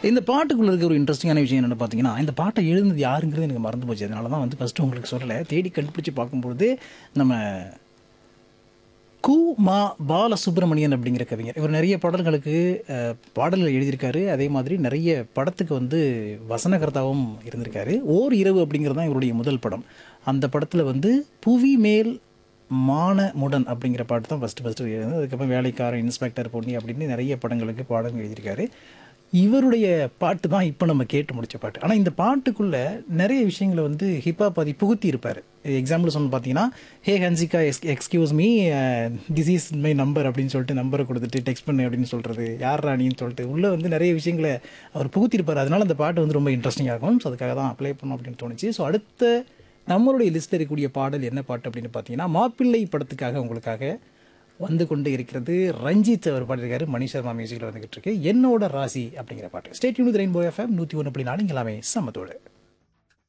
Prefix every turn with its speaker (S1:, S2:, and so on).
S1: இந்த பாட்டுக்குள்ள இருக்க ஒரு இன்ட்ரெஸ்டிங்கான விஷயம் என்னென்னு பார்த்தீங்கன்னா இந்த பாட்டை எழுதுனது யாருங்கிறது எனக்கு மறந்து போச்சு அதனால தான் வந்து ஃபஸ்ட்டு உங்களுக்கு சொல்லலை தேடி கண்டுபிடிச்சு பார்க்கும்பொழுது நம்ம கு மா பாலசுப்ரமணியன் அப்படிங்கிற கவிஞர் இவர் நிறைய பாடல்களுக்கு அஹ், பாடல்கள் எழுதியிருக்காரு அதே மாதிரி நிறைய படத்துக்கு வந்து வசனகர்த்தாவும் இருந்திருக்காரு ஓர் இரவு அப்படிங்கிறது தான் இவருடைய முதல் படம் அந்த படத்தில் வந்து புவி மேல் மானமுடன் அப்படிங்கிற பாட்டு தான் ஃபஸ்ட்டு ஃபஸ்ட்டு எழுதுனது அதுக்கப்புறம் வேலைக்காரன் இன்ஸ்பெக்டர் பொன்னி அப்படின்னு நிறைய படங்களுக்கு பாடல்கள் எழுதியிருக்காரு இவருடைய பாட்டு தான் இப்போ நம்ம கேட்டு முடிச்ச பாட்டு ஆனால் இந்த பாட்டுக்குள்ள நிறைய விஷயங்களை வந்து ஹிப்ஹாப் அதை புகுத்தி இருப்பார் எக்ஸாம்பிள் சொன்ன பார்த்தீங்கன்னா ஹே ஹன்சிகா எக்ஸ் excuse me this is my number அப்படின்னு சொல்லிட்டு நம்பரை கொடுத்துட்டு டெக்ஸ்ட் பண்ணு அப்படின்னு சொல்கிறது யார் ராணின்னு சொல்லிட்டு உள்ளே வந்து நிறைய விஷயங்களை அவர் புகுத்திருப்பார் அதனால அந்த பாட்டு வந்து ரொம்ப இன்ட்ரெஸ்டிங்காக இருக்கும் ஸோ அதுக்காக தான் அப்ளை பண்ணோம் அப்படின்னு தோணுச்சு ஸோ அடுத்த நம்மளுடைய லிஸ்ட்டில் இருக்கக்கூடிய பாடல் என்ன பாட்டு அப்படின்னு பார்த்தீங்கன்னா மாப்பிள்ளை படத்துக்காக உங்களுக்காக வந்து கொண்டு இருக்கிறது ரஞ்சித் அவர் பாடியிருக்காரு மணி சர்மா மியூசிக்கில் வந்துகிட்டு இருக்கு என்னோட ராசி அப்படிங்கிற பாட்டு ஸ்டேட் யூனிட் ரெயின்போ எஃப்எம் நூற்றி ஒன்று அப்படி நாலு எல்லாமே சம்மத்தோடு